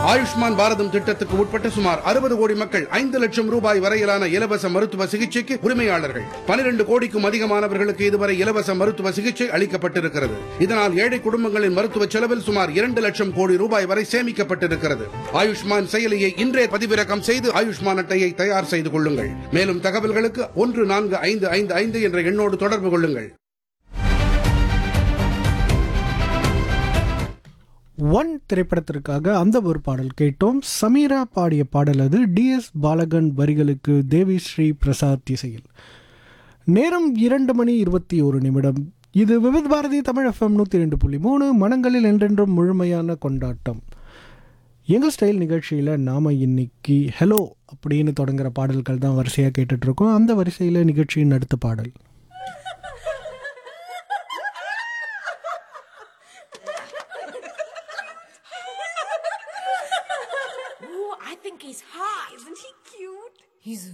ஆயுஷ்மான் பாரதம் திட்டத்துக்கு உட்பட்ட சுமார் அறுபது கோடி மக்கள் ஐந்து லட்சம் ரூபாய் வரையிலான இலவச மருத்துவ சிகிச்சைக்கு உரிமையாளர்கள் பனிரெண்டு கோடிக்கும் அதிகமானவர்களுக்கு இதுவரை இலவச மருத்துவ சிகிச்சை அளிக்கப்பட்டிருக்கிறது இதனால் ஏழை குடும்பங்களின் மருத்துவ செலவில் சுமார் இரண்டு லட்சம் கோடி ரூபாய் வரை சேமிக்கப்பட்டிருக்கிறது ஆயுஷ்மான் செயலியை இன்றே பதிவிறக்கம் செய்து ஆயுஷ்மான் அட்டையை தயார் செய்து கொள்ளுங்கள் மேலும் தகவல்களுக்கு ஒன்று நான்கு ஐந்து ஐந்து ஐந்து என்ற எண்ணோடு தொடர்பு கொள்ளுங்கள் ஒன் திரைப்படத்திற்காக அந்த ஒரு பாடல் கேட்டோம் சமீரா பாடிய பாடல் அது டிஎஸ் பாலகன் வரிகளுக்கு தேவி ஸ்ரீ பிரசாத் இசையில் நேரம் இரண்டு மணி இருபத்தி ஒரு நிமிடம் இது விவித் பாரதி தமிழ் எஃப்எம் நூற்றி ரெண்டு புள்ளி மூணு மனங்களில் என்றென்றும் முழுமையான கொண்டாட்டம் எங்கள் ஸ்டைல் நிகழ்ச்சியில் நாம் இன்னைக்கு ஹலோ அப்படின்னு தொடங்குற பாடல்கள் தான் வரிசையாக கேட்டுட்ருக்கோம் அந்த வரிசையில் நிகழ்ச்சியின் அடுத்த பாடல் Ooh, I think he's hot. Isn't he cute? He's